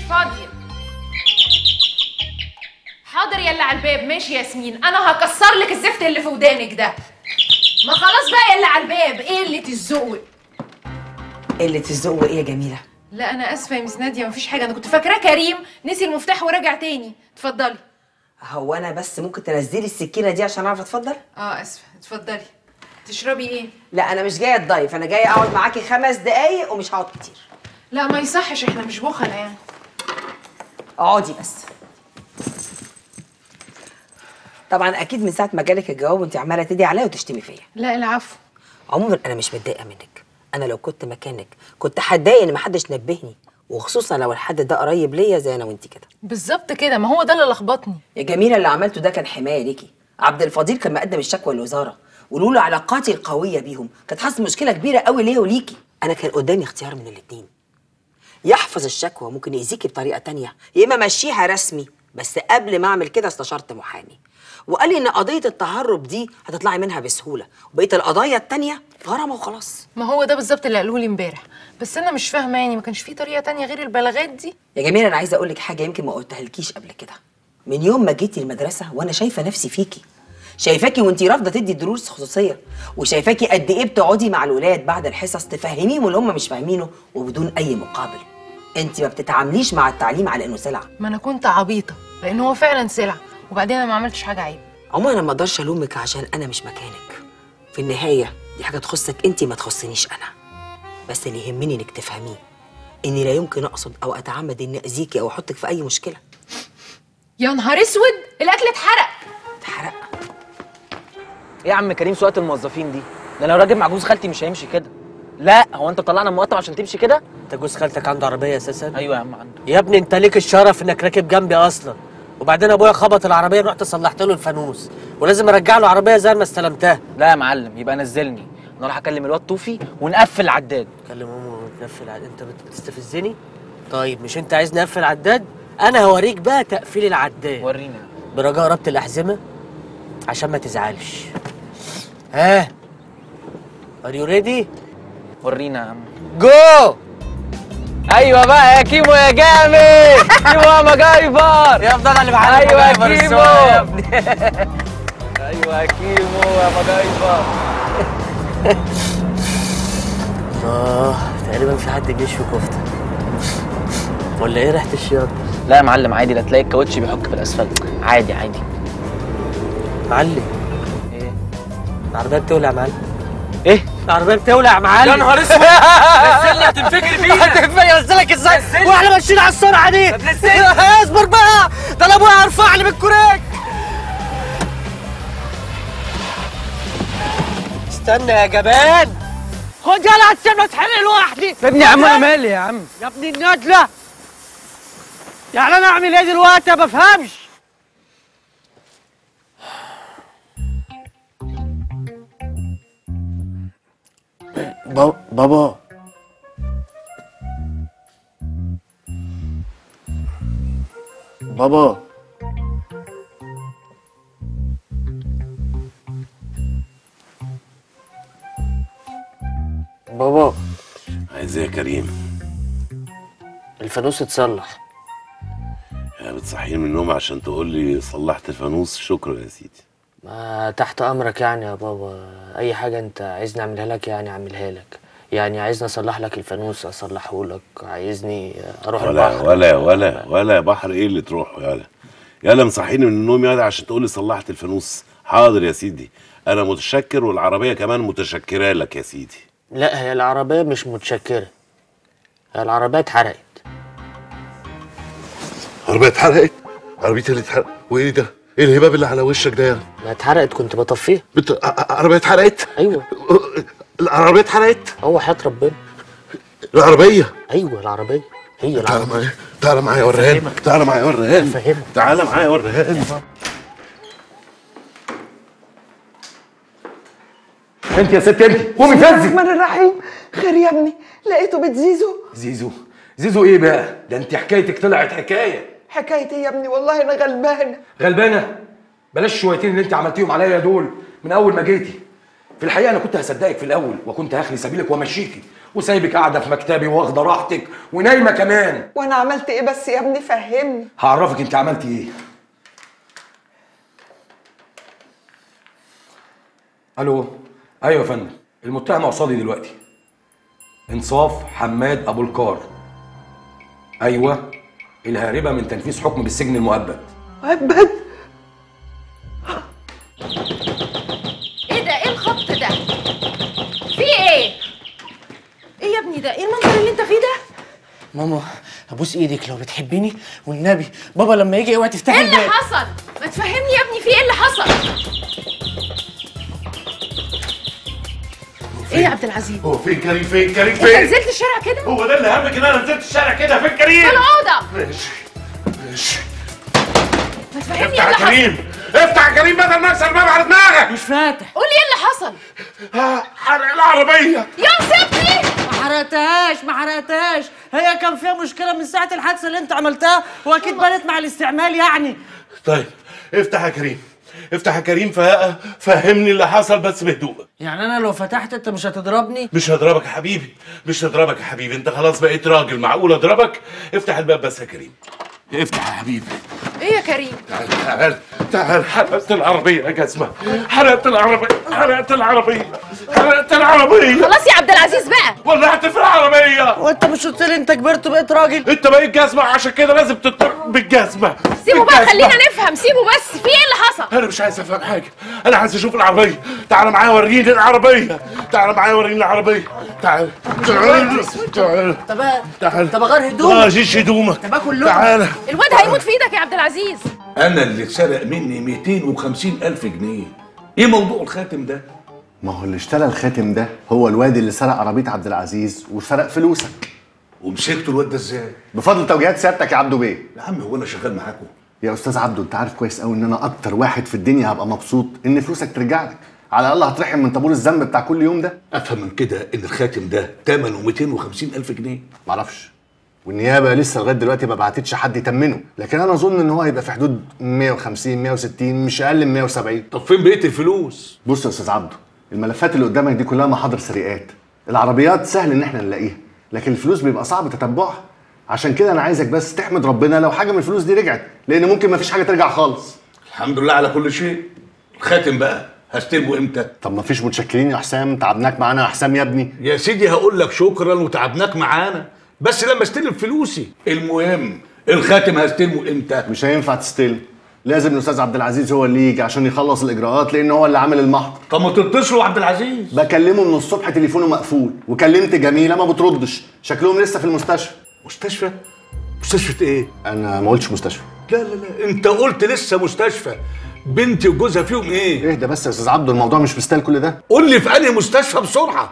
فاضيه حاضر يلا على الباب ماشي ياسمين انا هكسر لك الزفت اللي في ودانك ده ما خلاص بقى يلا على الباب ايه اللي تزوق قلة الذوق ايه يا جميلة لا انا اسفه يا مس ناديه مفيش حاجه انا كنت فاكراه كريم نسي المفتاح ورجع تاني اتفضلي هو انا بس ممكن تنزلي السكينة دي عشان اعرف اتفضل اه اسفه اتفضلي تشربي ايه لا انا مش جاية اتضيف انا جاية اقعد معاكي خمس دقايق ومش هقعد كتير لا ما يصحش احنا مش بخلة يعني اقعدي بس طبعا اكيد من ساعة ما جالك الجواب وانت عمالة تدعي عليا وتشتمي فيا لا العفو عموما انا مش متضايقه منك انا لو كنت مكانك كنت هتضايق ان محدش نبهني وخصوصا لو الحد ده قريب ليا زي انا وانت كده بالظبط كده ما هو ده اللي لخبطني يا جميله اللي عملته ده كان حمايه ليكي عبد الفضيل كان مقدم الشكوى للوزاره ولولا علاقاتي القويه بيهم كانت حصل مشكله كبيره قوي ليا وليكي انا كان قدامي اختيار من الاتنين يحفظ الشكوى ممكن يأذيكي بطريقه تانية يا اما مشيها رسمي بس قبل ما اعمل كده استشرت محامي وقال لي ان قضيه التهرب دي هتطلعي منها بسهوله وبقيه القضايا التانية غرامه وخلاص ما هو ده بالظبط اللي قالوه لي امبارح بس انا مش فاهمه يعني ما كانش في طريقه تانية غير البلاغات دي يا جميله انا عايزه اقول لك حاجه يمكن ما قلتهالكيش قبل كده من يوم ما جيتي المدرسه وانا شايفه نفسي فيكي شايفاكي وانتي رافضه تدي دروس خصوصيه وشايفاكي قد ايه بتقعدي مع الولاد بعد الحصص تفهميهم اللي هم مش فاهمينه وبدون اي مقابل انت ما بتتعامليش مع التعليم على انه سلعه ما انا كنت عبيطه لان هو فعلا سلع وبعدين انا ما عملتش حاجه عيب عموما انا ما اقدرش الومك عشان انا مش مكانك في النهايه دي حاجه تخصك انت ما تخصنيش انا بس اللي يهمني انك تفهميه اني لا يمكن اقصد او اتعمد اني اذيكي او احطك في اي مشكله يا نهار اسود الاكل اتحرق اتحرق ايه يا عم كريم سواقه الموظفين دي ده انا لو راجل مع جوز خالتي مش هيمشي كده لا هو انت مطلعنا مقطم عشان تمشي كده انت جوز خالتك عنده عربيه اساسا ايوه يا عم عنده يا ابني انت ليك الشرف انك راكب جنبي اصلا وبعدين ابويا خبط العربيه رحت صلحت له الفانوس ولازم ارجع له عربيه زي ما استلمتها لا يا معلم يبقى نزلني انا اروح اكلم الواد توفي ونقفل العداد كلم امه وتقفل عد... انت بت- بتستفزني طيب مش انت عايز نقفل عداد انا هوريك بقى تقفيل العداد ورينا برجاء ربط الاحزمه عشان ما تزعلش ها ار يو ريدي ورينا يا عم جو ايوه بقى يا كيمو يا جامد كيمو يا مجايفر يا افضل اللي معانا ايوه يا مجايفر كيمو السواق يا ابني ايوه يا كيمو يا مجايفر اه تقريبا في حد بيشوي كفته ولا ايه ريحه الشياط لا يا معلم عادي لا تلاقي الكاوتش بيحك في الاسفلت عادي عادي معلم ايه العربيه بتولع يا معلم ايه العربيه بتولع يا معلم يا نهار اسود نزلني هتنفجر بينا هتنفجر انزلك ازاي واحنا ماشيين على السرعه دي اصبر بقى ده انا ابويا هيرفعني بالكوريك استنى يا جبان خد يلا هتسيبني اتحرق لوحدي يا ابني يا عم انا مالي يا عم يا ابني النجله يعني انا اعمل ايه دلوقتي ما بفهمش بابا بابا بابا عايز ايه يا كريم الفانوس اتصلح يا بتصحيني من النوم عشان تقول لي صلحت الفانوس شكرا يا سيدي ما تحت امرك يعني يا بابا اي حاجه انت عايزني اعملها لك يعني اعملها لك يعني عايزني اصلح لك الفانوس اصلحه لك عايزني اروح ولا البحر ولا ولا ولا يا بحر ايه اللي تروحه يالا يالا مصحيني من النوم يالا عشان تقول لي صلحت الفانوس حاضر يا سيدي انا متشكر والعربيه كمان متشكره لك يا سيدي لا هي العربيه مش متشكره هي العربيه اتحرقت عربية اتحرقت عربيتي اللي اتحرقت وايه ده؟ ايه الهباب اللي على وشك ده يعني؟ ما اتحرقت كنت بطفيها بت... ع- ع- عربية اتحرقت؟ ايوه العربية اتحرقت؟ هو حياة ربنا العربية ايوه العربيه هي تعالى العربيه معايا تعالى معايا وريها لي تعالى معايا وريها لي فهمت تعالى معايا وريها لي انت يا ست انت قومي فزي الرحمن الرحيم خير يا ابني لقيته بيت زيزو زيزو زيزو ايه بقى ده انت حكايتك طلعت حكايه حكايتي يا ابني والله انا غلبانه غلبانه بلاش الشويتين اللي انت عملتيهم عليا دول من اول ما جيتي في الحقيقه انا كنت هصدقك في الاول وكنت هخلي سبيلك وامشيكي وسايبك قاعده في مكتبي واخده راحتك ونايمه كمان وانا عملت ايه بس يا ابني فهمني هعرفك انت عملتي ايه الو ايوه يا فندم المتهم قصادي دلوقتي انصاف حماد ابو الكار ايوه الهاربه من تنفيذ حكم بالسجن المؤبد مؤبد ايه ده ايه الخط ده في ايه ايه يا ابني ده ايه المنظر اللي انت فيه ده ماما ابوس ايدك لو بتحبيني والنبي بابا لما يجي اوعي تفتحي ايه اللي الباب حصل ما تفهمني يا ابني في ايه اللي حصل ايه يا عبد العزيز هو فين كريم فين كريم انت فين نزلت الشارع كده هو ده اللي همك ان انا نزلت الشارع كده فين في كريم الاوضه ماشي ماشي ما تفهمني ايه افتح اللي يا حصل كريم افتح يا كريم بدل ما اكسر الباب على دماغك مش فاتح قول لي ايه اللي حصل ها، حرق العربيه يا سيبني ما حرقتهاش ما حرقتهاش هي كان فيها مشكله من ساعه الحادثه اللي انت عملتها واكيد بانت مع الاستعمال يعني طيب افتح يا كريم افتح يا كريم ف- فهمني اللي حصل بس بهدوء يعني انا لو فتحت انت مش هتضربني مش هضربك يا حبيبي مش هضربك يا حبيبي انت خلاص بقيت راجل معقول اضربك افتح الباب بس يا كريم افتح يا حبيبي ايه يا كريم تعال تعال تعال حرقت العربية يا جزمة حرقت العربية حرقت العربية حرقت العربية خلاص يا عبد العزيز بقى ولعت في العربية وانت مش قلت لي انت كبرت وبقيت راجل انت بقيت جزمة عشان كده لازم تضرب بالجزمة سيبه بقى بالجزمة. خلينا نفهم سيبه بس في ايه اللي حصل انا مش عايز افهم حاجة انا عايز اشوف العربية تعال معايا وريني العربية تعال معايا وريني العربية تعال تعال تعال طب تعال طب اغير ما هدومك جيش هدومك طب اكل لقمة. تعال الواد هيموت في ايدك يا عبد العزيز انا اللي اتسرق مني 250 الف جنيه ايه موضوع الخاتم ده ما هو اللي اشترى الخاتم ده هو الواد اللي سرق عربية عبد العزيز وسرق فلوسك ومسكتوا الواد ده ازاي بفضل توجيهات سيادتك يا عبدو بيه يا عم هو انا شغال معاكم يا استاذ عبدو انت عارف كويس قوي ان انا اكتر واحد في الدنيا هبقى مبسوط ان فلوسك ترجع لك على الاقل هترحم من طابور الذنب بتاع كل يوم ده افهم من كده ان الخاتم ده ثمنه 250 الف جنيه معرفش والنيابه لسه لغايه دلوقتي ما بعتتش حد يتمنه لكن انا اظن ان هو هيبقى في حدود 150 160 مش اقل من 170 طب فين بقيه الفلوس بص يا استاذ عبده الملفات اللي قدامك دي كلها محاضر سرقات العربيات سهل ان احنا نلاقيها لكن الفلوس بيبقى صعب تتبعها عشان كده انا عايزك بس تحمد ربنا لو حاجه من الفلوس دي رجعت لان ممكن ما فيش حاجه ترجع خالص الحمد لله على كل شيء الخاتم بقى هستلمه امتى طب ما فيش متشكرين يا حسام تعبناك معانا يا حسام يا ابني يا سيدي هقول لك شكرا وتعبناك معانا بس لما استلم فلوسي المهم الخاتم هستلمه امتى مش هينفع تستلم لازم الاستاذ عبد العزيز هو اللي يجي عشان يخلص الاجراءات لان هو اللي عامل المحضر طب ما تتصلوا عبد العزيز بكلمه من الصبح تليفونه مقفول وكلمت جميله ما بتردش شكلهم لسه في المستشفى مستشفى مستشفى ايه انا ما قلتش مستشفى لا لا لا انت قلت لسه مستشفى بنتي وجوزها فيهم ايه اهدى بس يا استاذ عبده الموضوع مش مستاهل كل ده قول لي في انهي مستشفى بسرعه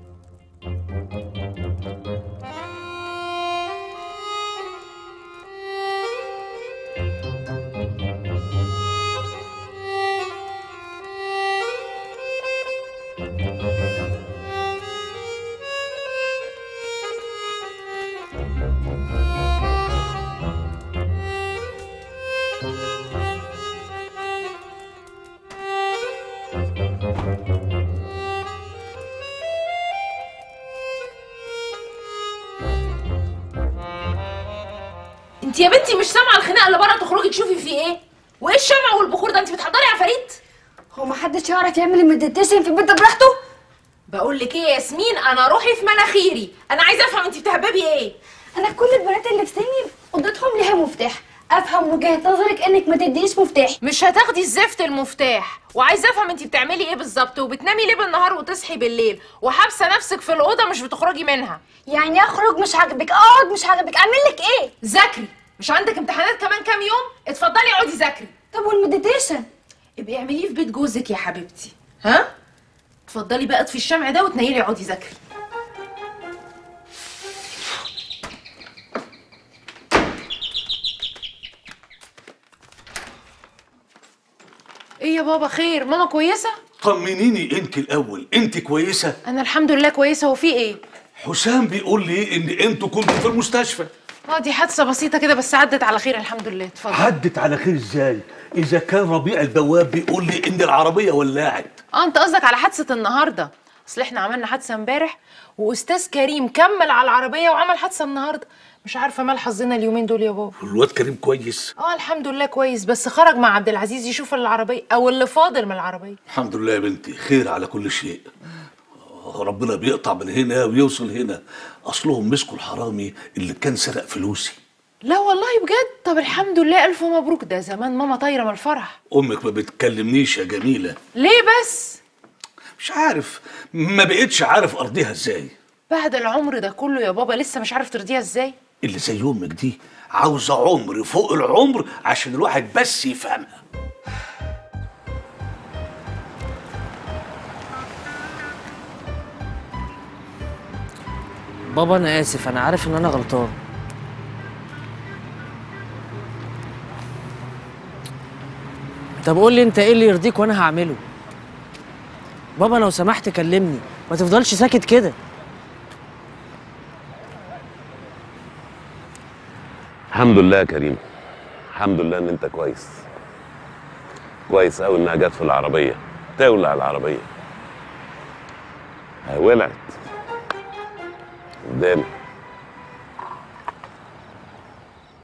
انت يا بنتي مش سامعه الخناقه اللي بره تخرجي تشوفي في ايه وايه الشمع والبخور ده انت بتحضري عفاريت هو محدش يعرف يعمل المديتيشن في البيت ده براحته بقول لك ايه يا ياسمين انا روحي في مناخيري انا عايزه افهم انت بتهببي ايه انا كل البنات اللي في سني اوضتهم ليها مفتاح افهم وجهه نظرك انك ما تديش مفتاح مش هتاخدي الزفت المفتاح وعايزه افهم انت بتعملي ايه بالظبط وبتنامي ليه بالنهار وتصحي بالليل وحابسه نفسك في الاوضه مش بتخرجي منها يعني اخرج مش عاجبك اقعد مش عاجبك اعمل لك ايه ذاكري مش عندك امتحانات كمان كام يوم اتفضلي اقعدي ذاكري طب والمديتيشن ابقي اعمليه في بيت جوزك يا حبيبتي ها اتفضلي بقى اطفي الشمع ده وتنيلي اقعدي ذاكري ايه يا بابا خير ماما كويسه طمنيني انت الاول انت كويسه انا الحمد لله كويسه هو في ايه حسام بيقول لي ان انتوا كنتوا في المستشفى اه دي حادثه بسيطه كده بس عدت على خير الحمد لله اتفضل عدت على خير ازاي اذا كان ربيع البواب بيقول لي ان العربيه ولعت اه انت قصدك على حادثه النهارده اصل احنا عملنا حادثه امبارح واستاذ كريم كمل على العربيه وعمل حادثه النهارده مش عارفه مال حظنا اليومين دول يا بابا الواد كريم كويس اه الحمد لله كويس بس خرج مع عبد العزيز يشوف العربيه او اللي فاضل من العربيه الحمد لله يا بنتي خير على كل شيء آه، ربنا بيقطع من هنا ويوصل هنا اصلهم مسكوا الحرامي اللي كان سرق فلوسي لا والله بجد طب الحمد لله الف مبروك ده زمان ماما طايره من الفرح امك ما بتكلمنيش يا جميله ليه بس مش عارف ما بقتش عارف ارضيها ازاي بعد العمر ده كله يا بابا لسه مش عارف ترضيها ازاي اللي زي امك دي عاوزه عمر فوق العمر عشان الواحد بس يفهمها بابا انا اسف انا عارف ان انا غلطان طب قول لي انت ايه اللي يرضيك وانا هعمله بابا لو سمحت كلمني ما تفضلش ساكت كده الحمد لله يا كريم الحمد لله ان انت كويس كويس قوي انها جت في العربيه تولع العربيه هي ولعت قدامي